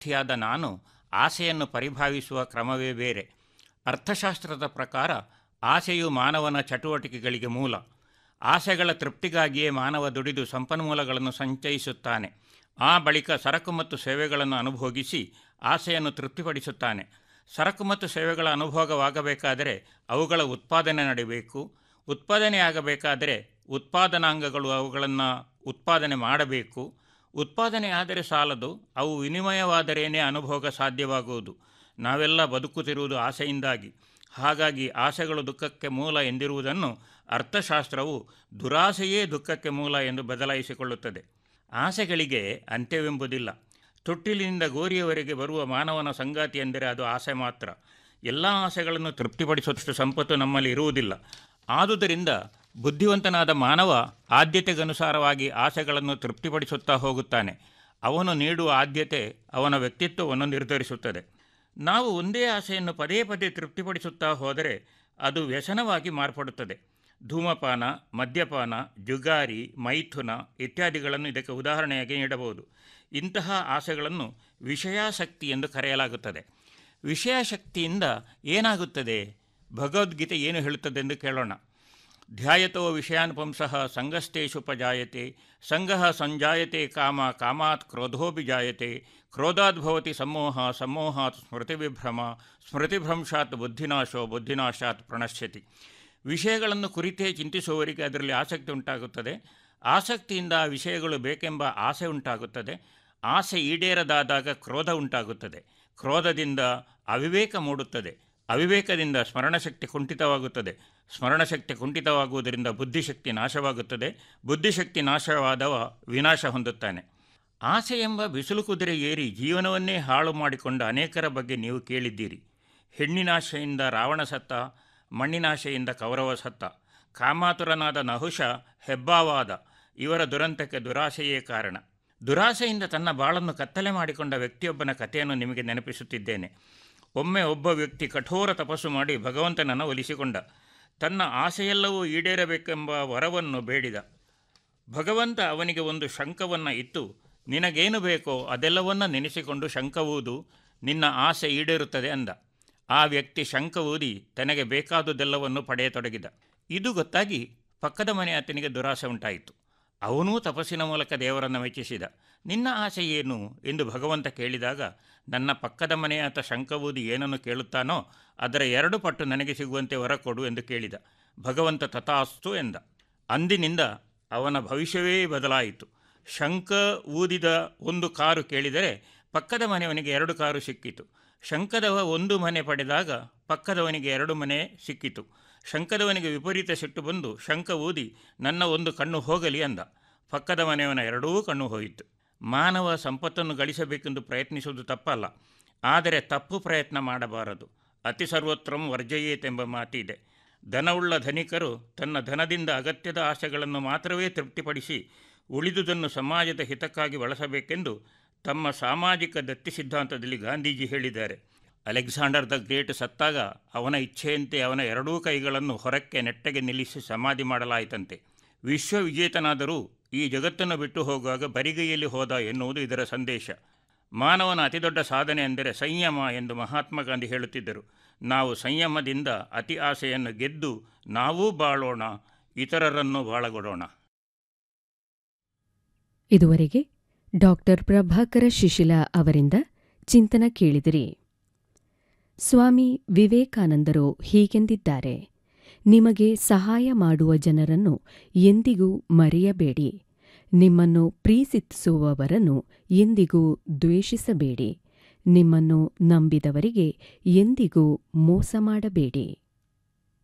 ವಿದ್ಯಾರ್ಥಿಯಾದ ನಾನು ಆಸೆಯನ್ನು ಪರಿಭಾವಿಸುವ ಕ್ರಮವೇ ಬೇರೆ ಅರ್ಥಶಾಸ್ತ್ರದ ಪ್ರಕಾರ ಆಸೆಯು ಮಾನವನ ಚಟುವಟಿಕೆಗಳಿಗೆ ಮೂಲ ಆಸೆಗಳ ತೃಪ್ತಿಗಾಗಿಯೇ ಮಾನವ ದುಡಿದು ಸಂಪನ್ಮೂಲಗಳನ್ನು ಸಂಚಯಿಸುತ್ತಾನೆ ಆ ಬಳಿಕ ಸರಕು ಮತ್ತು ಸೇವೆಗಳನ್ನು ಅನುಭೋಗಿಸಿ ಆಸೆಯನ್ನು ತೃಪ್ತಿಪಡಿಸುತ್ತಾನೆ ಸರಕು ಮತ್ತು ಸೇವೆಗಳ ಅನುಭೋಗವಾಗಬೇಕಾದರೆ ಅವುಗಳ ಉತ್ಪಾದನೆ ನಡೆಯಬೇಕು ಉತ್ಪಾದನೆಯಾಗಬೇಕಾದರೆ ಉತ್ಪಾದನಾಂಗಗಳು ಅವುಗಳನ್ನು ಉತ್ಪಾದನೆ ಮಾಡಬೇಕು ಉತ್ಪಾದನೆ ಆದರೆ ಸಾಲದು ಅವು ವಿನಿಮಯವಾದರೇನೇ ಅನುಭೋಗ ಸಾಧ್ಯವಾಗುವುದು ನಾವೆಲ್ಲ ಬದುಕುತ್ತಿರುವುದು ಆಸೆಯಿಂದಾಗಿ ಹಾಗಾಗಿ ಆಸೆಗಳು ದುಃಖಕ್ಕೆ ಮೂಲ ಎಂದಿರುವುದನ್ನು ಅರ್ಥಶಾಸ್ತ್ರವು ದುರಾಸೆಯೇ ದುಃಖಕ್ಕೆ ಮೂಲ ಎಂದು ಬದಲಾಯಿಸಿಕೊಳ್ಳುತ್ತದೆ ಆಸೆಗಳಿಗೆ ಅಂತ್ಯವೆಂಬುದಿಲ್ಲ ತೊಟ್ಟಿಲಿನಿಂದ ಗೋರಿಯವರೆಗೆ ಬರುವ ಮಾನವನ ಸಂಗಾತಿ ಎಂದರೆ ಅದು ಆಸೆ ಮಾತ್ರ ಎಲ್ಲ ಆಸೆಗಳನ್ನು ತೃಪ್ತಿಪಡಿಸುವಷ್ಟು ಸಂಪತ್ತು ನಮ್ಮಲ್ಲಿ ಇರುವುದಿಲ್ಲ ಆದುದರಿಂದ ಬುದ್ಧಿವಂತನಾದ ಮಾನವ ಆದ್ಯತೆಗನುಸಾರವಾಗಿ ಆಸೆಗಳನ್ನು ತೃಪ್ತಿಪಡಿಸುತ್ತಾ ಹೋಗುತ್ತಾನೆ ಅವನು ನೀಡುವ ಆದ್ಯತೆ ಅವನ ವ್ಯಕ್ತಿತ್ವವನ್ನು ನಿರ್ಧರಿಸುತ್ತದೆ ನಾವು ಒಂದೇ ಆಸೆಯನ್ನು ಪದೇ ಪದೇ ತೃಪ್ತಿಪಡಿಸುತ್ತಾ ಹೋದರೆ ಅದು ವ್ಯಸನವಾಗಿ ಮಾರ್ಪಡುತ್ತದೆ ಧೂಮಪಾನ ಮದ್ಯಪಾನ ಜುಗಾರಿ ಮೈಥುನ ಇತ್ಯಾದಿಗಳನ್ನು ಇದಕ್ಕೆ ಉದಾಹರಣೆಯಾಗಿ ನೀಡಬಹುದು ಇಂತಹ ಆಸೆಗಳನ್ನು ವಿಷಯಾಸಕ್ತಿ ಎಂದು ಕರೆಯಲಾಗುತ್ತದೆ ವಿಷಯಾಸಕ್ತಿಯಿಂದ ಏನಾಗುತ್ತದೆ ಭಗವದ್ಗೀತೆ ಏನು ಹೇಳುತ್ತದೆ ಎಂದು ಕೇಳೋಣ ಧ್ಯಾಯತೋ ವಿಷಯಾನುಪಂಸಃ ಸಂಗಸ್ತೇಷುಪಜಾಯತೆ ಸಂಘ ಸಂಜಾಯತೆ ಕಾಮ ಕಾಮಾತ್ ಕ್ರೋಧೋಪಿ ಜಾಯತೆ ಕ್ರೋಧಾದ್ಭವತಿ ಸಮೋಹ ಸಮೋಹಾತ್ ಸ್ಮೃತಿವಿಭ್ರಮ ಸ್ಮೃತಿಭ್ರಂಶಾತ್ ಬುದ್ಧಿನಾಶೋ ಬುದ್ಧಿನಾಶಾತ್ ಪ್ರಣಶ್ಯತಿ ವಿಷಯಗಳನ್ನು ಕುರಿತೇ ಚಿಂತಿಸುವವರಿಗೆ ಅದರಲ್ಲಿ ಆಸಕ್ತಿ ಉಂಟಾಗುತ್ತದೆ ಆಸಕ್ತಿಯಿಂದ ಆ ವಿಷಯಗಳು ಬೇಕೆಂಬ ಆಸೆ ಉಂಟಾಗುತ್ತದೆ ಆಸೆ ಈಡೇರದಾದಾಗ ಕ್ರೋಧ ಉಂಟಾಗುತ್ತದೆ ಕ್ರೋಧದಿಂದ ಅವಿವೇಕ ಮೂಡುತ್ತದೆ ಅವಿವೇಕದಿಂದ ಸ್ಮರಣಶಕ್ತಿ ಕುಂಠಿತವಾಗುತ್ತದೆ ಸ್ಮರಣಶಕ್ತಿ ಕುಂಠಿತವಾಗುವುದರಿಂದ ಬುದ್ಧಿಶಕ್ತಿ ನಾಶವಾಗುತ್ತದೆ ಬುದ್ಧಿಶಕ್ತಿ ನಾಶವಾದವ ವಿನಾಶ ಹೊಂದುತ್ತಾನೆ ಆಸೆ ಎಂಬ ಬಿಸಿಲು ಕುದುರೆ ಏರಿ ಜೀವನವನ್ನೇ ಹಾಳು ಮಾಡಿಕೊಂಡ ಅನೇಕರ ಬಗ್ಗೆ ನೀವು ಕೇಳಿದ್ದೀರಿ ಹೆಣ್ಣಿನಾಶೆಯಿಂದ ರಾವಣ ಸತ್ತ ಮಣ್ಣಿನಾಶೆಯಿಂದ ಕೌರವ ಸತ್ತ ಕಾಮಾತುರನಾದ ನಹುಷ ಹೆಬ್ಬಾವಾದ ಇವರ ದುರಂತಕ್ಕೆ ದುರಾಸೆಯೇ ಕಾರಣ ದುರಾಸೆಯಿಂದ ತನ್ನ ಬಾಳನ್ನು ಕತ್ತಲೆ ಮಾಡಿಕೊಂಡ ವ್ಯಕ್ತಿಯೊಬ್ಬನ ಕಥೆಯನ್ನು ನಿಮಗೆ ನೆನಪಿಸುತ್ತಿದ್ದೇನೆ ಒಮ್ಮೆ ಒಬ್ಬ ವ್ಯಕ್ತಿ ಕಠೋರ ತಪಸ್ಸು ಮಾಡಿ ಭಗವಂತನನ್ನು ಒಲಿಸಿಕೊಂಡ ತನ್ನ ಆಸೆಯೆಲ್ಲವೂ ಈಡೇರಬೇಕೆಂಬ ವರವನ್ನು ಬೇಡಿದ ಭಗವಂತ ಅವನಿಗೆ ಒಂದು ಶಂಕವನ್ನು ಇತ್ತು ನಿನಗೇನು ಬೇಕೋ ಅದೆಲ್ಲವನ್ನ ನೆನೆಸಿಕೊಂಡು ಶಂಕವೂದು ನಿನ್ನ ಆಸೆ ಈಡೇರುತ್ತದೆ ಅಂದ ಆ ವ್ಯಕ್ತಿ ಶಂಕ ಊದಿ ತನಗೆ ಬೇಕಾದುದೆಲ್ಲವನ್ನು ಪಡೆಯತೊಡಗಿದ ಇದು ಗೊತ್ತಾಗಿ ಪಕ್ಕದ ಮನೆ ಆತನಿಗೆ ದುರಾಸೆ ಉಂಟಾಯಿತು ಅವನೂ ತಪಸ್ಸಿನ ಮೂಲಕ ದೇವರನ್ನು ಮೆಚ್ಚಿಸಿದ ನಿನ್ನ ಆಸೆ ಏನು ಎಂದು ಭಗವಂತ ಕೇಳಿದಾಗ ನನ್ನ ಪಕ್ಕದ ಮನೆಯಾತ ಶಂಕವೂದಿ ಏನನ್ನು ಕೇಳುತ್ತಾನೋ ಅದರ ಎರಡು ಪಟ್ಟು ನನಗೆ ಸಿಗುವಂತೆ ವರ ಕೊಡು ಎಂದು ಕೇಳಿದ ಭಗವಂತ ತಥಾಸ್ತು ಎಂದ ಅಂದಿನಿಂದ ಅವನ ಭವಿಷ್ಯವೇ ಬದಲಾಯಿತು ಶಂಕ ಊದಿದ ಒಂದು ಕಾರು ಕೇಳಿದರೆ ಪಕ್ಕದ ಮನೆಯವನಿಗೆ ಎರಡು ಕಾರು ಸಿಕ್ಕಿತು ಶಂಕದವ ಒಂದು ಮನೆ ಪಡೆದಾಗ ಪಕ್ಕದವನಿಗೆ ಎರಡು ಮನೆ ಸಿಕ್ಕಿತು ಶಂಕದವನಿಗೆ ವಿಪರೀತ ಸಿಟ್ಟು ಬಂದು ಶಂಕ ಊದಿ ನನ್ನ ಒಂದು ಕಣ್ಣು ಹೋಗಲಿ ಅಂದ ಪಕ್ಕದ ಮನೆಯವನ ಎರಡೂ ಕಣ್ಣು ಹೋಯಿತು ಮಾನವ ಸಂಪತ್ತನ್ನು ಗಳಿಸಬೇಕೆಂದು ಪ್ರಯತ್ನಿಸುವುದು ತಪ್ಪಲ್ಲ ಆದರೆ ತಪ್ಪು ಪ್ರಯತ್ನ ಮಾಡಬಾರದು ಅತಿ ಸರ್ವತ್ರಂ ವರ್ಜಯೇತೆಂಬ ಮಾತಿದೆ ಧನವುಳ್ಳ ಧನಿಕರು ತನ್ನ ಧನದಿಂದ ಅಗತ್ಯದ ಆಸೆಗಳನ್ನು ಮಾತ್ರವೇ ತೃಪ್ತಿಪಡಿಸಿ ಉಳಿದುದನ್ನು ಸಮಾಜದ ಹಿತಕ್ಕಾಗಿ ಬಳಸಬೇಕೆಂದು ತಮ್ಮ ಸಾಮಾಜಿಕ ದತ್ತಿ ಸಿದ್ಧಾಂತದಲ್ಲಿ ಗಾಂಧೀಜಿ ಹೇಳಿದ್ದಾರೆ ಅಲೆಕ್ಸಾಂಡರ್ ದ ಗ್ರೇಟ್ ಸತ್ತಾಗ ಅವನ ಇಚ್ಛೆಯಂತೆ ಅವನ ಎರಡೂ ಕೈಗಳನ್ನು ಹೊರಕ್ಕೆ ನೆಟ್ಟಗೆ ನಿಲ್ಲಿಸಿ ಸಮಾಧಿ ಮಾಡಲಾಯಿತಂತೆ ವಿಶ್ವವಿಜೇತನಾದರೂ ಈ ಜಗತ್ತನ್ನು ಬಿಟ್ಟು ಹೋಗುವಾಗ ಬರಿಗೈಯಲ್ಲಿ ಹೋದ ಎನ್ನುವುದು ಇದರ ಸಂದೇಶ ಮಾನವನ ಅತಿದೊಡ್ಡ ಸಾಧನೆ ಎಂದರೆ ಸಂಯಮ ಎಂದು ಮಹಾತ್ಮ ಗಾಂಧಿ ಹೇಳುತ್ತಿದ್ದರು ನಾವು ಸಂಯಮದಿಂದ ಅತಿ ಆಸೆಯನ್ನು ಗೆದ್ದು ನಾವೂ ಬಾಳೋಣ ಇತರರನ್ನು ಬಾಳಗೊಡೋಣ ಇದುವರೆಗೆ ಡಾಕ್ಟರ್ ಪ್ರಭಾಕರ ಶಿಶಿಲ ಅವರಿಂದ ಚಿಂತನ ಕೇಳಿದಿರಿ ಸ್ವಾಮಿ ವಿವೇಕಾನಂದರು ಹೀಗೆಂದಿದ್ದಾರೆ ನಿಮಗೆ ಸಹಾಯ ಮಾಡುವ ಜನರನ್ನು ಎಂದಿಗೂ ಮರೆಯಬೇಡಿ ನಿಮ್ಮನ್ನು ಪ್ರೀತಿಸುವವರನ್ನು ಎಂದಿಗೂ ದ್ವೇಷಿಸಬೇಡಿ ನಿಮ್ಮನ್ನು ನಂಬಿದವರಿಗೆ ಎಂದಿಗೂ ಮೋಸ ಮಾಡಬೇಡಿ